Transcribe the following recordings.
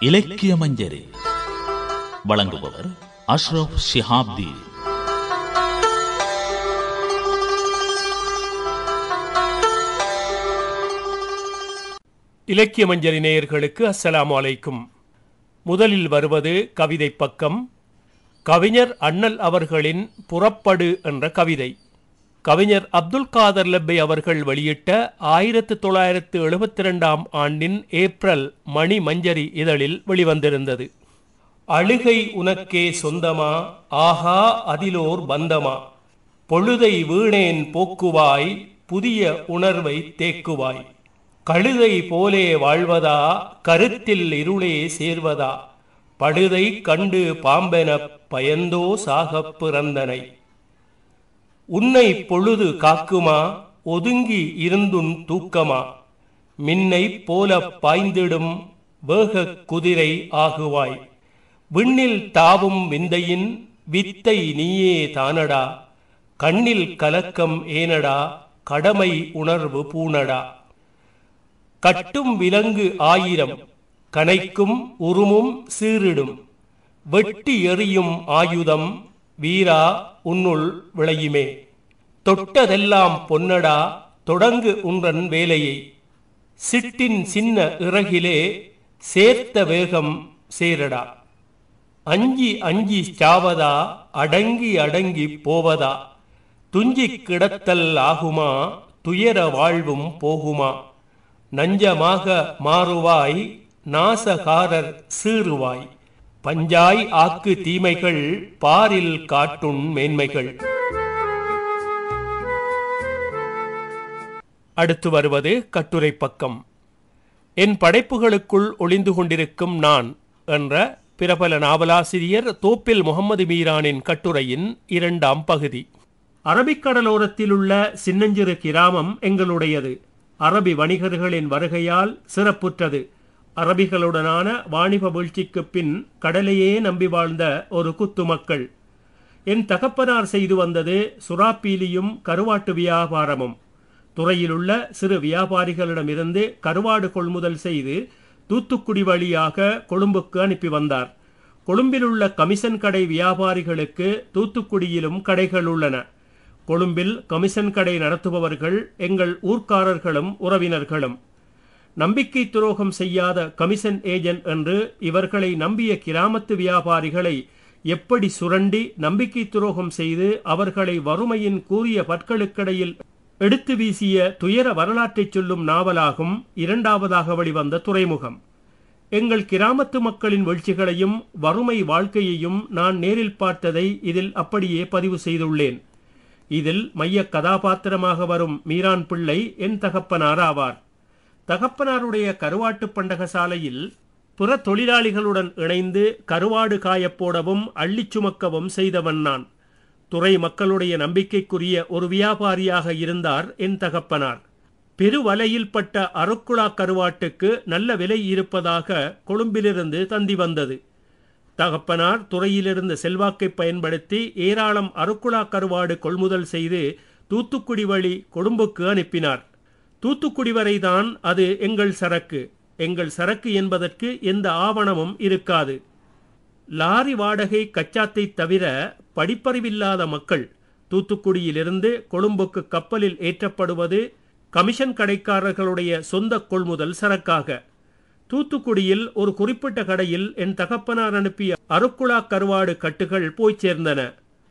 இலக்கிய மஞ்சரி வழங்குபவர் அஷ்ரப் ஷிஹாப்தி இலக்கிய மஞ்சரி நேயர்களுக்கு அஸ்ஸலாமு அலைக்கும் முதலில் வருவது கவிதை பக்கம் கவிஞர் அண்ணல் அவர்களின் புறப்படு என்ற கவிதை கவிஞர் அப்துல் காதர் லெப்பை அவர்கள் வெளியிட்ட ஆயிரத்து தொள்ளாயிரத்து எழுபத்தி ரெண்டாம் ஆண்டின் ஏப்ரல் மணி மஞ்சரி இதழில் வெளிவந்திருந்தது அழுகை உனக்கே சொந்தமா ஆஹா அதிலோர் பந்தமா பொழுதை வீணேன் போக்குவாய் புதிய உணர்வை தேக்குவாய் கழுதை போலே வாழ்வதா கருத்தில் இருளே சேர்வதா படுதை கண்டு பாம்பெனப் பயந்தோ சாகப் பிறந்தனை உன்னை பொழுது காக்குமா ஒதுங்கி இருந்துன் தூக்கமா மின்னை போல பாய்ந்திடும் வேகக் குதிரை ஆகுவாய் விண்ணில் தாவும் விந்தையின் வித்தை நீயே தானடா கண்ணில் கலக்கம் ஏனடா கடமை உணர்வு பூனடா கட்டும் விலங்கு ஆயிரம் கனைக்கும் உருமும் சீரிடும் வெட்டி எறியும் ஆயுதம் வீரா உன்னுள் விளையுமே தொட்டதெல்லாம் பொன்னடா தொடங்கு உன்றன் வேலையை சிட்டின் சின்ன இறகிலே சேர்த்த வேகம் சேரடா அஞ்சி அஞ்சி சாவதா அடங்கி அடங்கி போவதா துஞ்சிக் கிடத்தல் ஆகுமா துயர வாழ்வும் போகுமா நஞ்சமாக மாறுவாய் நாசகாரர் சீறுவாய் பஞ்சாய் ஆக்கு தீமைகள் பாரில் காட்டுண் மேன்மைகள் அடுத்து வருவது கட்டுரை பக்கம் என் படைப்புகளுக்குள் ஒளிந்து கொண்டிருக்கும் நான் என்ற பிரபல நாவலாசிரியர் தோப்பில் முகமது மீரானின் கட்டுரையின் இரண்டாம் பகுதி அரபிக்கடலோரத்தில் உள்ள சின்னஞ்சிறு கிராமம் எங்களுடையது அரபி வணிகர்களின் வருகையால் சிறப்புற்றது அரபிகளுடனான வாணிப வீழ்ச்சிக்கு பின் கடலையே நம்பி வாழ்ந்த ஒரு குத்து மக்கள் என் தகப்பனார் செய்து வந்தது சுறாப்பீலியும் கருவாட்டு வியாபாரமும் துறையிலுள்ள சிறு வியாபாரிகளிடமிருந்து கருவாடு கொள்முதல் செய்து தூத்துக்குடி வழியாக கொழும்புக்கு அனுப்பி வந்தார் கொழும்பிலுள்ள கமிஷன் கடை வியாபாரிகளுக்கு தூத்துக்குடியிலும் கடைகள் உள்ளன கொழும்பில் கமிஷன் கடை நடத்துபவர்கள் எங்கள் ஊர்க்காரர்களும் உறவினர்களும் நம்பிக்கை துரோகம் செய்யாத கமிஷன் ஏஜென்ட் என்று இவர்களை நம்பிய கிராமத்து வியாபாரிகளை எப்படி சுரண்டி நம்பிக்கை துரோகம் செய்து அவர்களை வறுமையின் கூறிய பற்களுக்கிடையில் எடுத்து வீசிய துயர வரலாற்றை சொல்லும் நாவலாகும் இரண்டாவதாக வெளிவந்த துறைமுகம் எங்கள் கிராமத்து மக்களின் வீழ்ச்சிகளையும் வறுமை வாழ்க்கையையும் நான் நேரில் பார்த்ததை இதில் அப்படியே பதிவு செய்துள்ளேன் இதில் மைய கதாபாத்திரமாக வரும் மீரான் பிள்ளை என் தகப்பனார் ஆவார் தகப்பனாருடைய கருவாட்டு பண்டக சாலையில் புற தொழிலாளிகளுடன் இணைந்து கருவாடு காயப்போடவும் அள்ளிச் சுமக்கவும் செய்தவன் நான் துறை மக்களுடைய நம்பிக்கைக்குரிய ஒரு வியாபாரியாக இருந்தார் என் தகப்பனார் பெருவலையில் பட்ட அருக்குழா கருவாட்டுக்கு நல்ல விலை இருப்பதாக கொழும்பிலிருந்து தந்தி வந்தது தகப்பனார் துறையிலிருந்த செல்வாக்கை பயன்படுத்தி ஏராளம் அருக்குழா கருவாடு கொள்முதல் செய்து தூத்துக்குடி வழி கொழும்புக்கு அனுப்பினார் தூத்துக்குடி வரைதான் அது எங்கள் சரக்கு எங்கள் சரக்கு என்பதற்கு எந்த ஆவணமும் இருக்காது லாரி வாடகை கச்சாத்தை தவிர படிப்பறிவில்லாத மக்கள் தூத்துக்குடியிலிருந்து கொழும்புக்கு கப்பலில் ஏற்றப்படுவது கமிஷன் கடைக்காரர்களுடைய சொந்த கொள்முதல் சரக்காக தூத்துக்குடியில் ஒரு குறிப்பிட்ட கடையில் என் தகப்பனார் அனுப்பிய அருக்குழா கருவாடு கட்டுகள் போய் சேர்ந்தன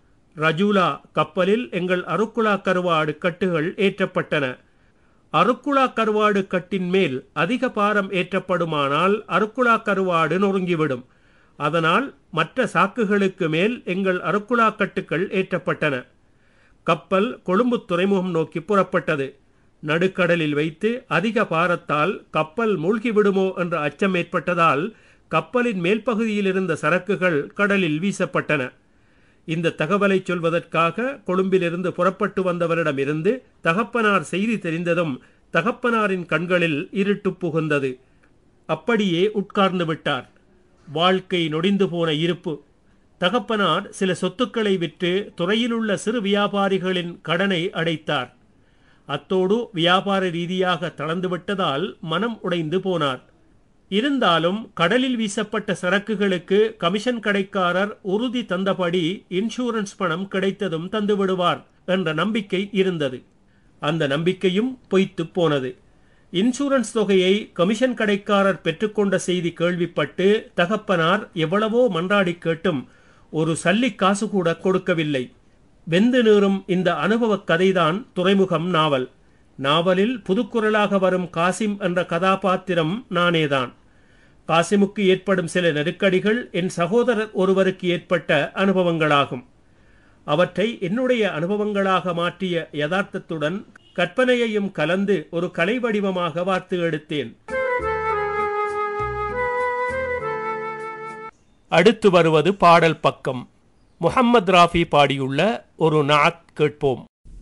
ரஜூலா கப்பலில் எங்கள் அருக்குழா கருவாடு கட்டுகள் ஏற்றப்பட்டன அருக்குழா கருவாடு கட்டின் மேல் அதிக பாரம் ஏற்றப்படுமானால் அருக்குழா கருவாடு நொறுங்கிவிடும் அதனால் மற்ற சாக்குகளுக்கு மேல் எங்கள் அருக்குழா கட்டுகள் ஏற்றப்பட்டன கப்பல் கொழும்பு துறைமுகம் நோக்கி புறப்பட்டது நடுக்கடலில் வைத்து அதிக பாரத்தால் கப்பல் மூழ்கிவிடுமோ என்ற அச்சம் ஏற்பட்டதால் கப்பலின் மேல் பகுதியில் இருந்த சரக்குகள் கடலில் வீசப்பட்டன இந்த தகவலை சொல்வதற்காக கொழும்பிலிருந்து புறப்பட்டு வந்தவரிடமிருந்து தகப்பனார் செய்தி தெரிந்ததும் தகப்பனாரின் கண்களில் இருட்டு புகுந்தது அப்படியே உட்கார்ந்து விட்டார் வாழ்க்கை நொடிந்து போன இருப்பு தகப்பனார் சில சொத்துக்களை விற்று துறையிலுள்ள சிறு வியாபாரிகளின் கடனை அடைத்தார் அத்தோடு வியாபார ரீதியாக தளர்ந்துவிட்டதால் மனம் உடைந்து போனார் இருந்தாலும் கடலில் வீசப்பட்ட சரக்குகளுக்கு கமிஷன் கடைக்காரர் உறுதி தந்தபடி இன்சூரன்ஸ் பணம் கிடைத்ததும் தந்து விடுவார் என்ற நம்பிக்கை இருந்தது அந்த நம்பிக்கையும் பொய்த்துப் போனது இன்சூரன்ஸ் தொகையை கமிஷன் கடைக்காரர் பெற்றுக்கொண்ட செய்தி கேள்விப்பட்டு தகப்பனார் எவ்வளவோ மன்றாடி கேட்டும் ஒரு சல்லி காசு கூட கொடுக்கவில்லை வெந்து நீறும் இந்த அனுபவக் கதைதான் துறைமுகம் நாவல் நாவலில் புதுக்குரலாக வரும் காசிம் என்ற கதாபாத்திரம் நானேதான் காசிமுக்கு ஏற்படும் சில நெருக்கடிகள் என் சகோதரர் ஒருவருக்கு ஏற்பட்ட அனுபவங்களாகும் அவற்றை என்னுடைய அனுபவங்களாக மாற்றிய யதார்த்தத்துடன் கற்பனையையும் கலந்து ஒரு கலை வடிவமாக வார்த்து எடுத்தேன் அடுத்து வருவது பாடல் பக்கம் முஹம்மது ராஃபி பாடியுள்ள ஒரு நாத் கேட்போம்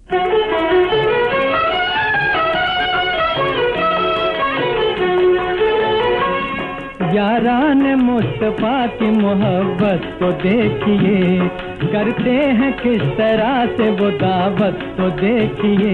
यारान मुस्तफा की मोहब्बत को देखिए करते हैं किस तरह से वो दावत को देखिए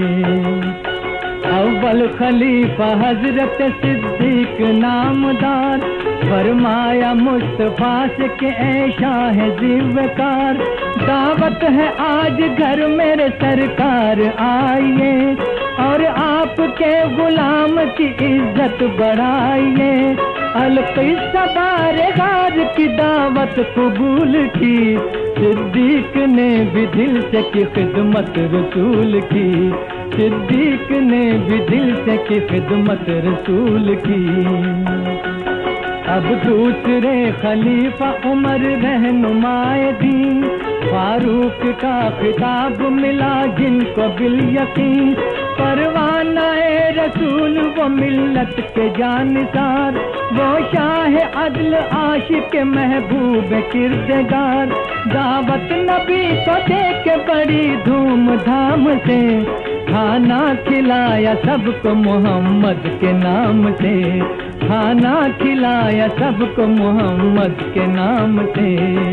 अव्वल खलीफा हजरत सिद्दीक नामदार फरमाया मुस्तफा से के ऐशा है जीवकार दावत है आज घर मेरे सरकार आइए और आपके गुलाम की इज्जत बढ़ाइए अलकिस्सा बारगार की दावत कबूल की सिद्दीक ने भी दिल से की खिदमत रसूल की सिद्दीक ने भी दिल से की खिदमत रसूल की अब दूसरे खलीफा उमर रहनुमाए दीन फारूक का खिताब मिला जिनको बिल यकीन परवाना रसूल वो मिल्लत के जानसार वो शाह अदल आशिक महबूब किरदार दावत नबी को दे के बड़ी धूमधाम से खाना खिलाया सबको मोहम्मद के नाम से खाना खिलाया सबको मोहम्मद के नाम से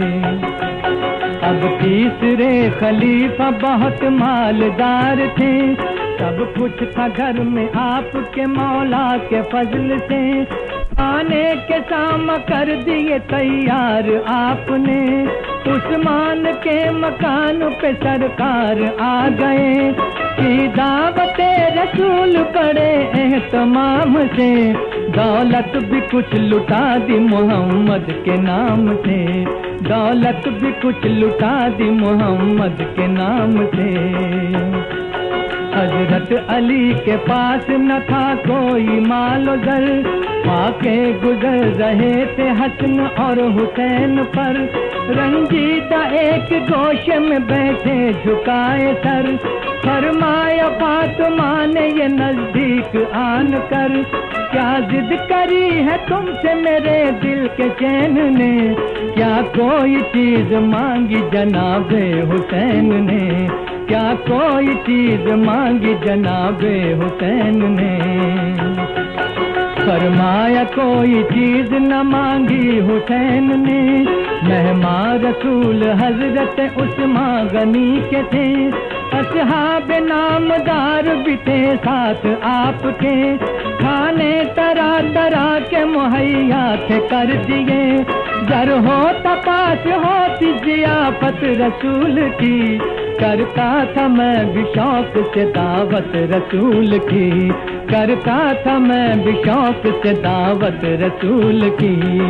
अब तीसरे खलीफा बहुत मालदार थे सब कुछ था घर में आपके मौला के फजल से आने के साम कर दिए तैयार आपने उस्मान के मकान पे सरकार आ गए की दावत रसूल पड़े एहतमाम से दौलत भी कुछ लुटा दी मोहम्मद के नाम से दौलत भी कुछ लुटा दी मोहम्मद के नाम से हजरत अली के पास न था कोई मालो दर पाके गुजर रहे थे हसन और हुसैन पर रंजीदा एक गोश में बैठे झुकाए सर फरमाया फातिमा ने ये नजदीक आन कर क्या जिद करी है तुमसे मेरे दिल के चैन ने क्या कोई चीज मांगी जनाबे हुसैन ने क्या कोई चीज मांगी जनाबे हुसैन ने फरमाया कोई चीज न मांगी हुसैन ने मेहमा रसूल हजरत उस्मा गनी के थे असहाब नामदार भी थे साथ आपके खाने तरह तरह के मुहैया थे कर दिए जर हो तपास होती जियाफत रसूल की करता था मैं भी शौक से दावत रसूल की करता था मैं भी शौक से दावत रसूल की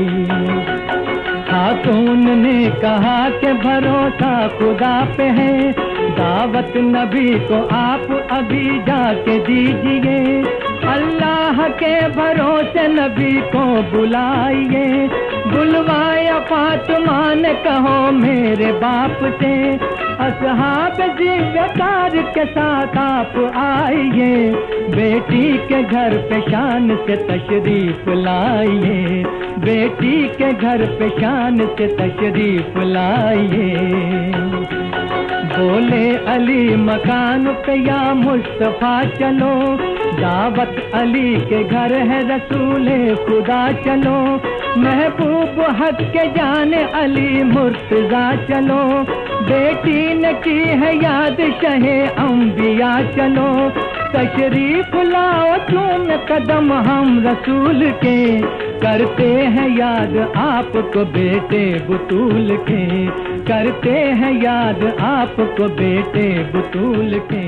खातून ने कहा कि भरोसा खुदा पे है दावत नबी को आप अभी जाके दीजिए अल्लाह के भरोसे नबी को बुलाइए बुलवाया फातिमा ने कहो मेरे बाप से असहाब जिम्मेदार के साथ आप आइए बेटी के घर पे शान से तशरीफ लाइए बेटी के घर पे शान से तशरीफ लाइए बोले अली मकान पे या मुस्तफा चलो दावत अली के घर है रसूले खुदा चलो महबूब हक के जाने अली मुर्तजा चलो बेटी ने की है याद शहे अम्बिया चलो तशरीफ लाओ चूम कदम हम रसूल के करते हैं याद आपको बेटे बुतूल के करते हैं याद आपको बेटे बुतूल के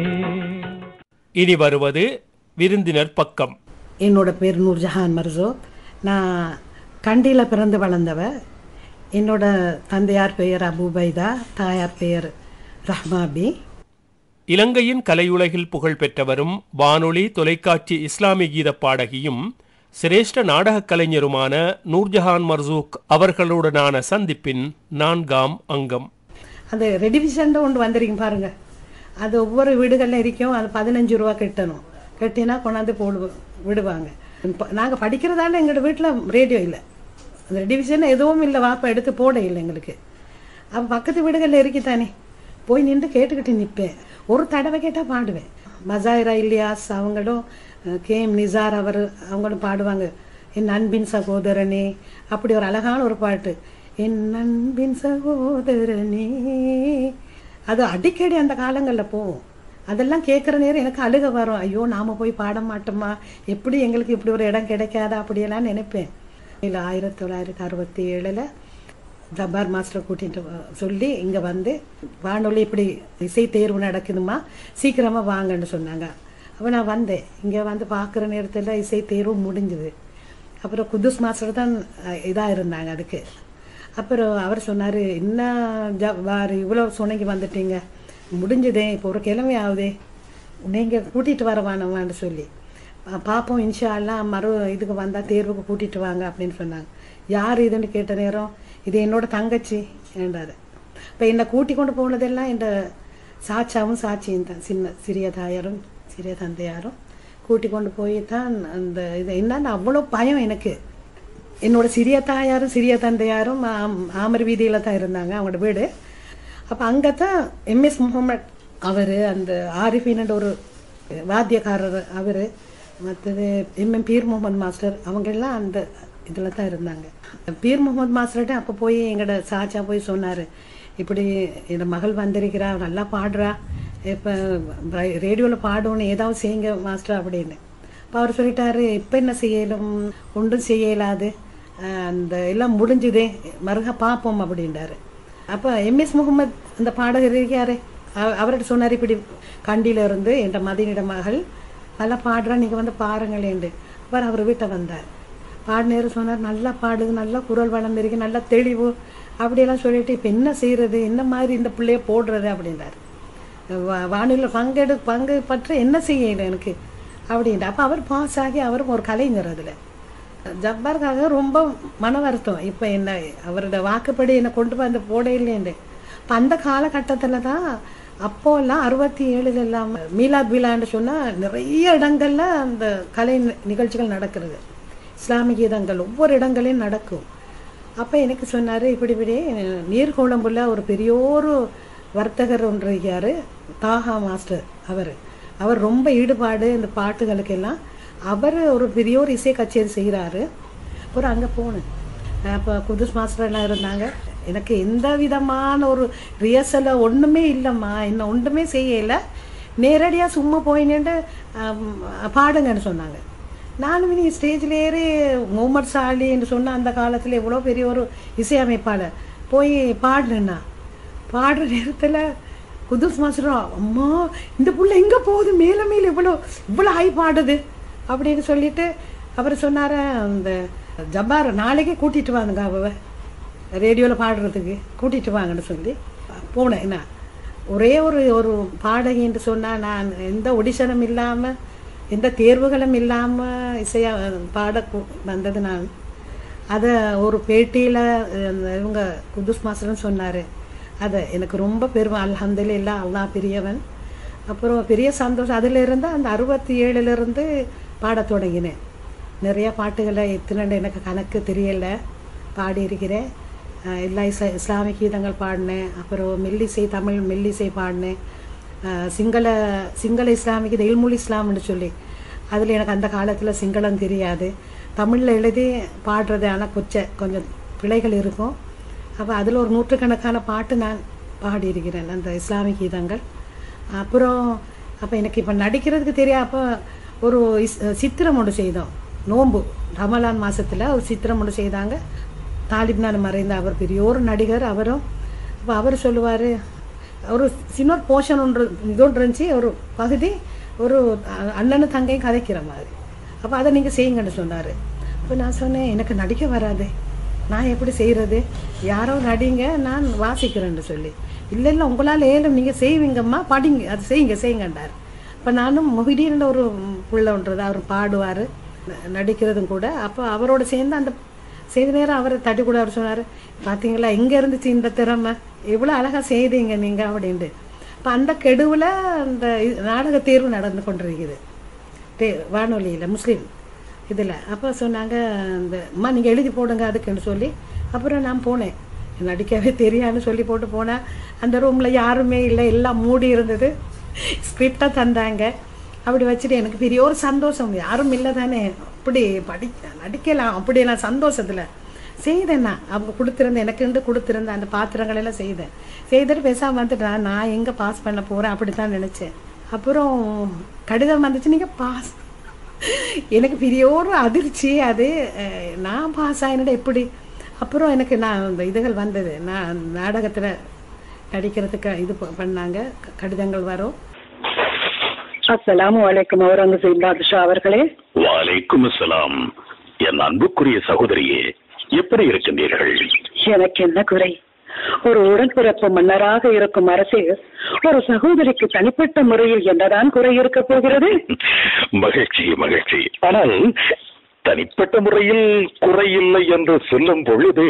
இனி வருவது விருந்தினர் பக்கம் என்னோட பேர் நூர்ஜஹான் மர்சோ நான் கண்டியில் பிறந்து வளர்ந்தவ என்னோட தந்தையார் பெயர் அபுபைதா தாயார் பெயர் ரஹ்மாபி இலங்கையின் கலையுலகில் புகழ் பெற்றவரும் வானொலி தொலைக்காட்சி இஸ்லாமிய கீத பாடகியும் சிரேஷ்ட நாடகக் கலைஞருமான நூர்ஜஹான் மர்சூக் அவர்களுடனான சந்திப்பின் நான்காம் அங்கம் அந்த ரெடிவிஷன் ஒன்று வந்திருக்கும் பாருங்க அது ஒவ்வொரு வீடுகளில் இருக்கும் அது பதினஞ்சு ரூபா கட்டணும் கட்டினா கொண்டாந்து போடு விடுவாங்க நாங்கள் படிக்கிறதால எங்களோட வீட்டில் ரேடியோ இல்லை அந்த ரெடிவிஷன் எதுவும் இல்லை வாப்பா எடுத்து போட இல்லை எங்களுக்கு அப்போ பக்கத்து வீடுகளில் இருக்குதானே போய் நின்று கேட்டுக்கிட்டு நிற்பேன் ஒரு தடவை கேட்டால் பாடுவேன் மசாயிரா இல்லியாஸ் அவங்களும் அஹ், கே எம் நிசார் அவர் அவங்களும் பாடுவாங்க என் அன்பின் சகோதரனே அப்படி ஒரு அழகான ஒரு பாட்டு என் அன்பின் சகோதரனே அது அடிக்கடி அந்த காலங்களில் போகும் அதெல்லாம் கேட்குற நேரம் எனக்கு அழுக வரும் ஐயோ நாம போய் பாட மாட்டோமா எப்படி எங்களுக்கு இப்படி ஒரு இடம் கிடைக்காதா அப்படியெல்லாம் நினைப்பேன் இல்லை ஆயிரத்தி தொள்ளாயிரத்தி அறுபத்தி ஏழில் ஜப்பார் மாஸ்டரை கூட்டிகிட்டு சொல்லி இங்கே வந்து வானொலி இப்படி இசை தேர்வு நடக்குதுமா சீக்கிரமாக வாங்கன்னு சொன்னாங்க அப்போ நான் வந்தேன் இங்கே வந்து பார்க்குற நேரத்தில் இசை தேர்வு முடிஞ்சுது அப்புறம் குதுஸ் மாஸ்டர் தான் இதாக இருந்தாங்க அதுக்கு அப்புறம் அவர் சொன்னார் என்ன ஜவ்வார் இவ்வளோ சொன்னங்கி வந்துட்டீங்க முடிஞ்சுதே இப்போ ஒரு கிழமை ஆகுதே நீங்கள் கூட்டிகிட்டு வர வேணாமான்னு சொல்லி பா- பார்ப்போம் இன்ஷா அல்லாஹ் மறு இதுக்கு வந்தால் தேர்வுக்கு கூட்டிகிட்டு வாங்க அப்படின்னு சொன்னாங்க யார் இதுன்னு கேட்ட நேரம் இது என்னோட தங்கச்சி என்றார் இப்போ என்னை கூட்டி கொண்டு போனதெல்லாம் இந்த சாச்சாவும் சாட்சியும் தான் சின்ன சிறிய தாயாரும் சிறிய தந்தையாரும் கூட்டி கொண்டு போய் தான் அந்த இது என்னன்னு அவ்வளோ பயம் எனக்கு என்னோட சிறிய தாயாரும் சிறிய தந்தையாரும் ஆம்- ஆமர் வீதியில் தான் இருந்தாங்க அவங்களோட வீடு அப்போ அங்கே தான் எம்எஸ் முகமட் அவர் அந்த ஆரிஃபின்னு ஒரு வாத்தியக்காரர் அவர் மற்றது எம்எம் பீர் முகமது மாஸ்டர் அவங்கெல்லாம் அந்த இதில் தான் இருந்தாங்க பீர் முகமது மாஸ்டர்கிட்ட அப்போ போய் எங்களோட சாச்சா போய் சொன்னார் இப்படி என் மகள் வந்திருக்கிறா நல்லா பாடுறா இப்போ ரேடியோவில் பாடணும் ஏதாவது செய்யுங்க மாஸ்டர் அப்படின்னு அப்போ அவர் சொல்லிட்டாரு இப்போ என்ன செய்யலும் ஒன்றும் செய்ய இயலாது அஹ் அந்த எல்லாம் முடிஞ்சுதே மறுக பார்ப்போம் அப்படின்றாரு அப்போ எம்எஸ் முகமது அந்த பாடகர் இருக்காரு அவ- அவர்கிட்ட சொன்னார் இப்படி கண்டியில இருந்து என் மதினிட மகள் நல்லா பாடுறா நீங்கள் வந்து பாருங்களேன்ட்டு அப்புறம் அவர் வீட்டை வந்தார் பாடினேரு சொன்னார் நல்லா பாடுது நல்லா குரல் வளர்ந்துருக்கு நல்லா தெளிவு அப்படியெல்லாம் சொல்லிட்டு இப்போ என்ன செய்கிறது என்ன மாதிரி இந்த பிள்ளைய போடுறது அப்படின்றாரு வா- வானொலியில் பங்கெடு பங்கு பற்ற என்ன செய்யல எனக்கு அப்படின்ட்டு அப்போ அவர் பாஸ் ஆகி அவரும் ஒரு கலைஞர் அதில் ஜப்பாருக்காக ரொம்ப மன வருத்தம் இப்போ என்ன அவரோட வாக்குப்படி என்னை கொண்டு வந்து போட இல்லைன்னு இப்போ அந்த காலகட்டத்தில் தான் அப்போல்லாம் அறுபத்தி ஏழுல எல்லாம் மீலாத் விழான்னு சொன்னால் நிறைய இடங்கள்ல அந்த கலை நி- நிகழ்ச்சிகள் நடக்கிறது இஸ்லாமிய கீதங்கள் ஒவ்வொரு இடங்களையும் நடக்கும் அப்போ எனக்கு சொன்னார் இப்படி இப்படி நீர்கோளம்புல ஒரு பெரிய ஒரு வர்த்தகர் ஒன்று இருக்கார் தாஹா மாஸ்டர் அவர் அவர் ரொம்ப ஈடுபாடு இந்த பாட்டுகளுக்கெல்லாம் அவர் ஒரு பெரிய ஒரு இசை கச்சேரி செய்கிறாரு அப்புறம் அங்கே போனேன் அப்போ குதுஸ் மாஸ்டர் எல்லாம் இருந்தாங்க எனக்கு எந்த விதமான ஒரு ரிஹர்சலை ஒன்றுமே இல்லைம்மா என்ன ஒன்றுமே செய்யலை நேரடியாக சும்மா போயின்னு பாடுங்கன்னு சொன்னாங்க நானும் இனி ஸ்டேஜில் ஏறி முகமது சாலின்னு சொன்ன அந்த காலத்தில் எவ்வளோ பெரிய ஒரு இசையமைப்பாளர் போய் பாடுனேன்னா பாடுற நேரத்தில் குதுஸ் மாஸ்டர் அம்மா இந்த புள்ள எங்கே போகுது மேலே மேலே இவ்வளோ இவ்வளோ ஹை பாடுது அப்படின்னு சொல்லிட்டு அவர் சொன்னார் அந்த ஜப்பார் நாளைக்கே கூட்டிகிட்டு வாங்க அவ ரேடியோவில் பாடுறதுக்கு கூட்டிகிட்டு வாங்கன்னு சொல்லி போனேன் என்ன ஒரே ஒரு ஒரு பாடகின்னு சொன்னால் நான் எந்த ஒடிஷனும் இல்லாமல் எந்த தேர்வுகளும் இல்லாமல் இசையா பாட கு- வந்தது நான் அதை ஒரு பேட்டியில் இவங்க குதுஸ் மாஸ்டர்னு சொன்னார் அதை எனக்கு ரொம்ப பெருமை அல்ஹம்துலில்லா அல்லாஹ் பெரியவன் அப்புறம் பெரிய சந்தோஷம் அதில் இருந்து அந்த அறுபத்தி ஏழுலேருந்து பாடத் தொடங்கினேன் நிறைய பாட்டுகளை எத்தனை எனக்கு கணக்கு தெரியலை பாடியிருக்கிறேன் அஹ் எல்லா இஸ்லா இஸ்லாமிய கீதங்கள் பாடினேன் அப்புறம் மெல்லிசை தமிழ் மெல்லிசை பாடினேன் அஹ் சிங்கள சிங்கள இஸ்லாமிக் இது இல்முல் இஸ்லாம்னு சொல்லி அதில் எனக்கு அந்த காலத்தில் சிங்களம் தெரியாது தமிழில் எழுதி பாடுறது ஆனால் கொஞ்சம் கொஞ்சம் பிழைகள் இருக்கும் அப்போ அதில் ஒரு நூற்றுக்கணக்கான பாட்டு நான் பாடியிருக்கிறேன் அந்த இஸ்லாமிய கீதங்கள் அப்புறம் அப்போ எனக்கு இப்போ நடிக்கிறதுக்கு தெரியாது அப்போ ஒரு இஸ்- சித்திரம் ஒன்று செய்தோம் நோன்பு ரமலான் மாசத்துல ஒரு சித்திரம் ஒன்று செய்தாங்க தாலிப்னால மறைந்த அவர் பெரிய ஒரு நடிகர் அவரும் அப்போ அவர் சொல்லுவார் ஒரு சின்ன போர்ஷன் ஒன்று இது ஒன்று இருந்துச்சு ஒரு பகுதி ஒரு அ- அண்ணனும் தங்கையும் கதைக்கிற மாதிரி அப்போ அதை நீங்கள் செய்யுங்கன்னு சொன்னார் அப்போ நான் சொன்னேன் எனக்கு நடிக்க வராது நான் எப்படி செய்கிறது யாரோ நடிங்க நான் வாசிக்கிறேன்னு சொல்லி இல்லை இல்லை உங்களால் ஏலும் நீங்கள் செய்வீங்கம்மா படிங்க அது செய்யுங்க செய்யுங்கண்டார் இப்போ நானும் மொஹிடீன் ஒரு பிள்ளை ஒன்றது அவர் பாடுவார் நடிக்கிறதும் கூட அப்போ அவரோட சேர்ந்து அந்த செய்த நேரம் அவரை தட்டி கூட அவர் சொன்னார் பார்த்தீங்களா எங்கே இருந்துச்சு இந்த திறமை எவ்வளோ அழகாக செய்தீங்க நீங்கள் அப்படின்ட்டு இப்போ அந்த கெடுவில் அந்த இது- நாடக தேர்வு நடந்து கொண்டிருக்குது தே வானொலியில் முஸ்லீம் இதில் அப்போ சொன்னாங்க இந்த அம்மா நீங்கள் எழுதி போடுங்க அதுக்குன்னு சொல்லி அப்புறம் நான் போனேன் நடிக்கவே தெரியாதுன்னு சொல்லி போட்டு போனேன் அந்த ரூமில் யாருமே இல்லை எல்லாம் மூடி இருந்தது ஸ்கிரிப்டாக தந்தாங்க அப்படி வச்சுட்டு எனக்கு பெரிய ஒரு சந்தோஷம் யாரும் இல்லை தானே அப்படி படி நடிக்கலாம் அப்படியெல்லாம் சந்தோஷத்தில் செய்தேன் நான் அவங்க கொடுத்துருந்தேன் எனக்குண்டு கொடுத்துருந்த அந்த பாத்திரங்கள் எல்லாம் செய்தேன் செய்துட்டு பேசாமல் வந்துட்டேன் நான் எங்கே பாஸ் பண்ண போகிறேன் அப்படி தான் நினச்சேன் அப்புறம் கடிதம் வந்துச்சு நீங்கள் பாஸ் எனக்கு பெரிய ஒரு அதிர்ச்சி அது அஹ், நான் பாஸ் ஆகினட எப்படி அப்புறம் எனக்கு நான் இந்த இதுகள் வந்தது நான் நாடகத்தில் நடிக்கிறதுக்கு இது ப- பண்ணாங்க க- கடிதங்கள் வரும் அஸ்ஸலாமு அலைக்கும் அவுரங்கசீப் பாதுஷா அவர்களே வலைக்கும் அஸ்ஸலாம் என் அன்புக்குரிய சகோதரியே எப்படி இருக்கின்றீர்கள் எனக்கு என்ன குறை ஒரு உடன்பிறப்பு மன்னராக இருக்கும் அரசு ஒரு சகோதரிக்கு தனிப்பட்ட முறையில் என்னதான் குறை இருக்க போகிறது மகிழ்ச்சி மகிழ்ச்சி ஆனால் தனிப்பட்ட முறையில் குறையில்லை என்று சொல்லும் பொழுது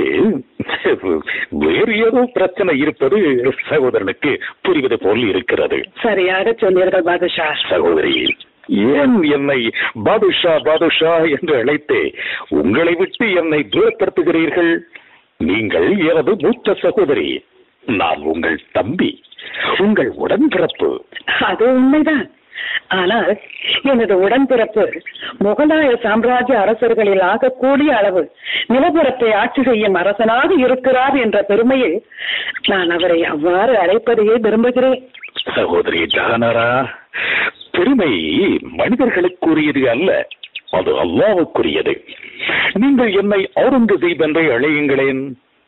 வேறு ஏதோ பிரச்சனை இருப்பது சகோதரனுக்கு புரிவது போல் இருக்கிறது சரியாக சொன்னீர்கள் பாதுஷா சகோதரி ஏன் என்னை பாதுஷா பாதுஷா என்று அழைத்து உங்களை விட்டு என்னை தூரப்படுத்துகிறீர்கள் நீங்கள் எனது மூத்த சகோதரி நான் உங்கள் தம்பி உங்கள் உடன்பிறப்பு அது உண்மைதான் ஆனால் எனது உடன்பிறப்பு முகலாய சாம்ராஜ்ய அரசர்களில் ஆகக்கூடிய அளவு நிலப்பரப்பை ஆட்சி செய்யும் அரசனாக இருக்கிறார் என்ற பெருமையில் நான் அவரை அவ்வாறு அழைப்பதையே விரும்புகிறேன் சகோதரி ஜானரா பெருமை மனிதர்களுக்குரியது அல்ல அது அல்லாவுக்குரியது நீங்கள் என்னை அவுரங்கசீப் என்றே அழையுங்களேன்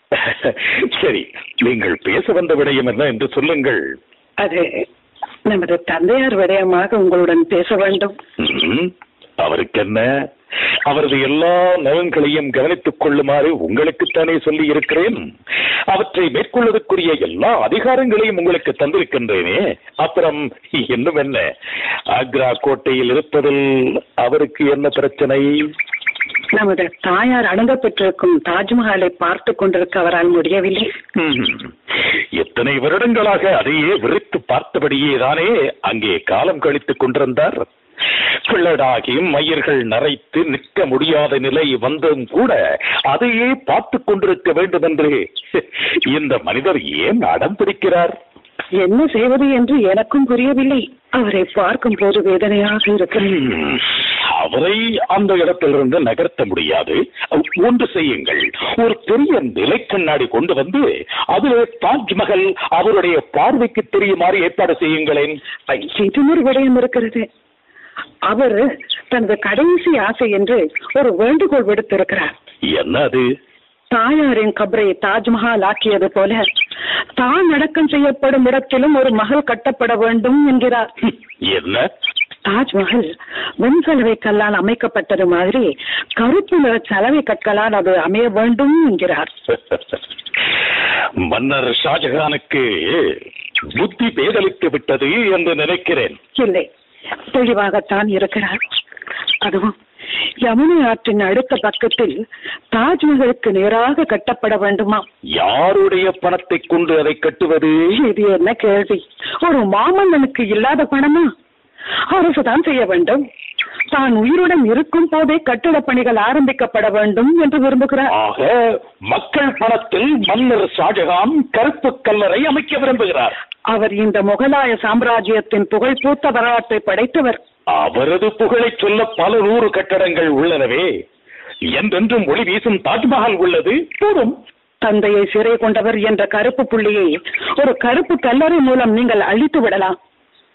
சரி நீங்கள் பேச வந்த விடயம் என்ன என்று சொல்லுங்கள் அது நமது தந்தையார் விடயமாக உங்களுடன் பேச வேண்டும் ம்ம். அவருக்கு என்ன அவரது எல்லா நலன்களையும் கவனித்துக் கொள்ளுமாறு உங்களுக்குத்தானே சொல்லி இருக்கிறேன் அவற்றை மேற்கொள்வதற்குரிய எல்லா அதிகாரங்களையும் உங்களுக்கு தந்திருக்கின்றேனே அப்புறம் இன்னும் என்ன ஆக்ரா கோட்டையில் இருப்பதில் அவருக்கு என்ன பிரச்சனை நமது தாயார் அணுக பெற்றிருக்கும் தாஜ்மஹாலை பார்த்து கொண்டிருக்க அவரால் முடியவில்லை ம்ம். எத்தனை வருடங்களாக அதையே விரித்து பார்த்தபடியே தானே அங்கே காலம் கழித்துக் கொண்டிருந்தார் பிள்ளடாகி மயிர்கள் நரைத்து நிற்க முடியாத நிலை வந்தும் கூட அதையே பார்த்துக் கொண்டிருக்க வேண்டும் என்று இந்த மனிதர் ஏன் அடம் பிடிக்கிறார் என்ன செய்வது என்று எனக்கும் புரியவில்லை அவரை பார்க்கும் போது வேதனையாக இருக்கிறது ம், அவரை அந்த இடத்திலிருந்து நகர்த்த முடியாது ஒன்று செய்யுங்கள் ஒரு பெரிய நிலை கண்ணாடி கொண்டு வந்து அதிலே தாஜ்மஹல் அவருடைய பார்வைக்கு தெரியுமாறு ஏற்பாடு செய்யுங்களேன் இதும் ஒரு விடயம் இருக்கிறது அவர் தனது கடைசி ஆசை என்று ஒரு வேண்டுகோள் விடுத்திருக்கிறார் என்ன அது தாயாரின் கபரை தாஜ்மஹால் ஆக்கியது போல தான் அடக்கம் செய்யப்படும் இடத்திலும் ஒரு மகள் கட்டப்பட வேண்டும் என்கிறார் என்ன தாஜ்மஹல் வெண்சலவை கல்லால் அமைக்கப்பட்டது மாதிரி கருப்பு நிற சலவை கற்களால் அது அமைய வேண்டும் என்கிறார் மன்னர் ஷாஜஹானுக்கு புத்தி பேதலித்து விட்டது என்று நினைக்கிறேன் இல்லை தெளிவாகத்தான் இருக்கிறார் அதுவும் யமுனை ஆற்றின் அடுத்த பக்கத்தில் தாஜ்மஹலுக்கு நேராக கட்டப்பட வேண்டுமா யாருடைய பணத்தை கொண்டு அதை கட்டுவது இது என்ன கேள்வி ஒரு மாமன்னனுக்கு இல்லாத பணமா அரசுதான் செய்ய வேண்டும் தான் உயிருடன் இருக்கும் போதே கட்டிடப் பணிகள் ஆரம்பிக்கப்பட வேண்டும் என்று விரும்புகிறார் ஆக மக்கள் பணத்தில் மன்னர் ஷாஜஹான் கருப்பு கல்லறை அமைக்க விரும்புகிறார் அவர் இந்த முகலாய சாம்ராஜ்யத்தின் புகழ் பூத்த வரலாற்றை படைத்தவர் அவரது புகழை சொல்ல பல நூறு கட்டடங்கள் உள்ளனவே என்றென்றும் ஒளி வீசும் தாஜ்மஹால் உள்ளது போதும் தந்தையை சிறை கொண்டவர் என்ற கருப்பு புள்ளியை ஒரு கருப்பு கல்லறை மூலம் நீங்கள் அழித்து விடலாம்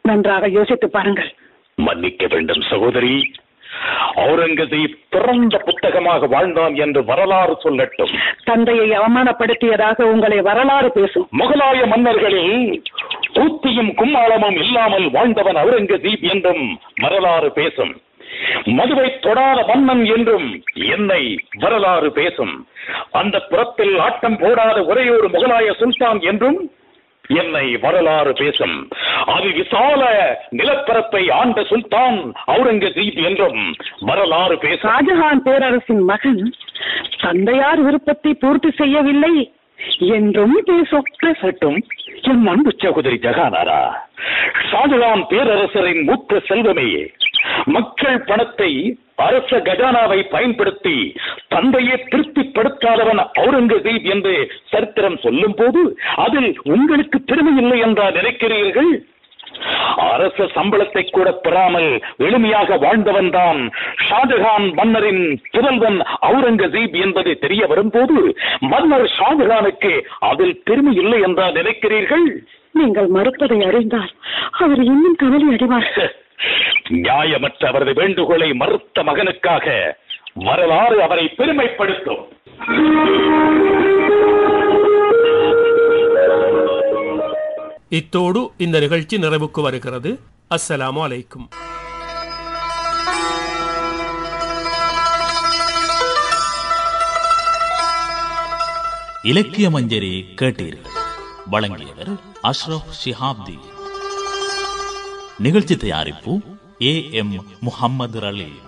நன்றாக யோசித்து பாருங்கள் மன்னிக்க வேண்டும் சகோதரி அவுரங்கசீப் திறந்த புத்தகமாக வாழ்ந்தான் என்று வரலாறு சொல்லட்டும் தந்தையை அவமானப்படுத்தியதாக உங்களை வரலாறு பேசும் முகலாய மன்னர்களில் கூத்தியும் கும்மாளமும் இல்லாமல் வாழ்ந்தவன் அவுரங்கசீப் என்றும் வரலாறு பேசும் மதுவை தொடாத மன்னன் என்றும் என்னை வரலாறு பேசும் அந்த புறத்தில் ஆட்டம் போடாத ஒரே ஒரு முகலாய சுல்தான் என்றும் என்னை வரலாறு பேசும் அது விசால நிலப்பரப்பை ஆண்ட சுல்தான் அவுரங்கசீப் என்றும் வரலாறு பேசும் ஷாஜஹான் பேரரசின் மகன் தந்தையார் விருப்பத்தை பூர்த்தி செய்யவில்லை என்றும் பேசும் பேசட்டும் என் அன்பு சகோதரி ஜகானாரா ஷாஜகான் பேரரசரின் மூத்த செல்வமே மக்கள் பணத்தை அரச கஜானாவை பயன்படுத்தி தந்தையை திருப்திப்படுத்தாதவன் அவுரங்கசீப் என்று சரித்திரம் சொல்லும் போது அதில் உங்களுக்கு பெருமை இல்லை என்றா நினைக்கிறீர்கள் அரச சம்பளத்தை கூட பெறாமல் எளிமையாக வாழ்ந்தவன் தான் ஷாஜகான் மன்னரின் புதல்வன் அவுரங்கசீப் என்பது தெரிய வரும்போது மன்னர் ஷாஜகானுக்கு அதில் பெருமை இல்லை என்றா நினைக்கிறீர்கள் நீங்கள் மறுப்பதை அறிந்தால் அவர் இன்னும் கவலை அடைவார் நியாயமற்ற அவரது வேண்டுகோளை மறுத்த மகனுக்காக வரலாறு அவரை பெருமைப்படுத்தும் இத்தோடு இந்த நிகழ்ச்சி நிறைவுக்கு வருகிறது அஸ்ஸலாமு அலைக்கும் இலக்கிய மஞ்சரி கேட்டீர்கள் வழங்கியவர் அஷ்ரப் ஷிஹாப்தி நிகழ்ச்சி தயாரிப்பு ஏ எம் முஹம்மது அலி